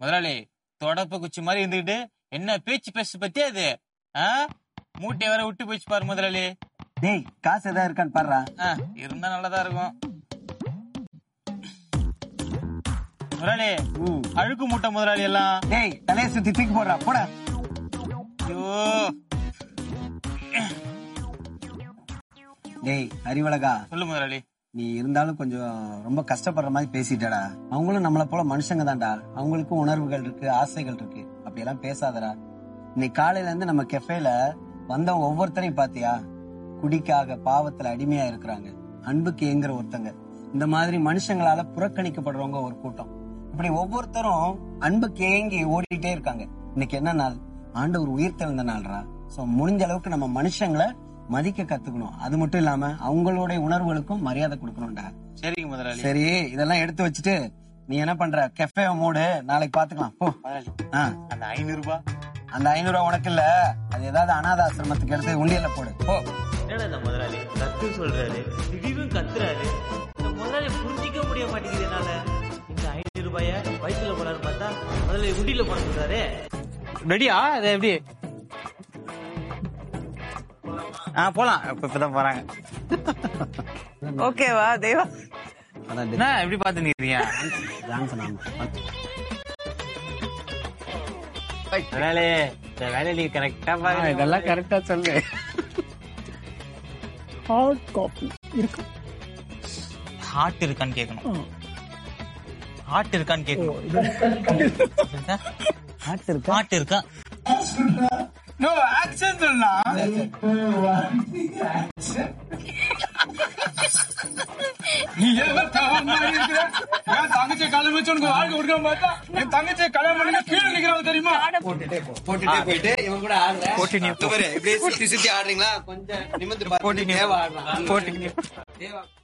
முதலாளி தொடப்ப குச்சி மாதிரி இருந்துகிட்டு என்ன பேச்சு பேச பத்தி அது ஆ? மூட்டை வர விட்டு போயிடுச்சு பாரு முதலாளி டேய் காசு ஏதாவது இருக்கான்னு பாடுறா ஆ, இருந்தா நல்லதா இருக்கும் முதலாளி ம். அழுக்கு மூட்டை முதலாளி எல்லாம் டேய் தலையை சுத்தி தூக்கி போடுறா போட ஐயோ டேய் அறிவழகா சொல்லு முதலாளி நீ இருந்தாலும் கொஞ்சம் ரொம்ப கஷ்டப்படுற மாதிரி பேசிட்டடா அவங்களும் நம்மள போல மனுஷங்க தான்டா அவங்களுக்கும் உணர்வுகள் இருக்கு ஆசைகள் இருக்கு அப்படியெல்லாம் பேசாதடா இன்னைக்கு காலையில இருந்து நம்ம கெஃபேல வந்த ஒவ்வொருத்தரையும் பாத்தியா குடிக்காக பாவத்துல அடிமையா இருக்கிறாங்க அன்புக்கு ஏங்குற ஒருத்தங்க இந்த மாதிரி மனுஷங்களால புறக்கணிக்கப்படுறவங்க ஒரு கூட்டம் இப்படி ஒவ்வொருத்தரும் அன்புக்கு ஏங்கி ஓடிட்டே இருக்காங்க இன்னைக்கு என்ன நாள் ஆண்டவர் உயிர் தெழுந்த நாள்ரா சோ முடிஞ்ச அளவுக்கு நம்ம மனுஷங்களை மதிக்க கத்துக்கணும் அது மட்டும் இல்லாம அவங்களுடைய உணர்வுகளுக்கும் மரியாதை கொடுக்கணும்டா சரிங்க முதலாளி சரி இதெல்லாம் எடுத்து வச்சுட்டு நீ என்ன பண்ற கெஃபே மூடு நாளைக்கு பாத்துக்கலாம் போ முதலாளி ஆ, அந்த ஐநூறு ரூபாய் அந்த ஐநூறு ரூபா உனக்கு இல்ல அது ஏதாவது அனாத ஆசிரமத்துக்கு எடுத்து உண்டியல்ல போடு போ என்னடா இந்த முதலாளி கத்து சொல்றாரு திடீர்னு கத்துறாரு இந்த முதலாளி புரிஞ்சிக்க முடிய மாட்டேங்குது என்னால இந்த ஐநூறு ரூபாய வயிற்றுல போறாரு பார்த்தா முதல்ல உண்டியில போட சொல்றாரு ரெடியா அது எப்படி ஆ போலாம் இப்ப இப்பதான் போறாங்க ஓகேவா தேவா அதான் என்ன எப்படி பாத்து நிக்கிறீங்க ஜான்சன் ஆமா. முதலாளி இந்த வேலையை நீங்க கரெக்டா பாருங்க இதெல்லாம் கரெக்டா சொல்லு ஹாட் காஃபி இருக்கு ஹார்ட் இருக்கான்னு கேட்கணும் ஹார்ட் இருக்கான்னு கேட்கணும் ஹார்ட் இருக்கா ஹார்ட் இருக்கா நோ ஆக்சன் சொல்லா நீ எல்லாம் தவறு மாதிரி இருக்கிற? என் தங்கச்சியை கல்யாணம் வச்சு உனக்கு வாழ்க்கை கொடுக்காம பார்த்தா, என் தங்கச்சியை கல்யாணம் பண்ணி கீழே நிக்கிறாங்க தெரியுமா போட்டுட்டே போ போட்டுட்டே போயிட்டு இவன் கூட ஆடுற போட்டு நீ இப்படியே சுத்தி சுத்தி ஆடுறீங்களா கொஞ்சம் நிமிந்து பாத்து தேவா ஆடுறான் போட்டு தேவா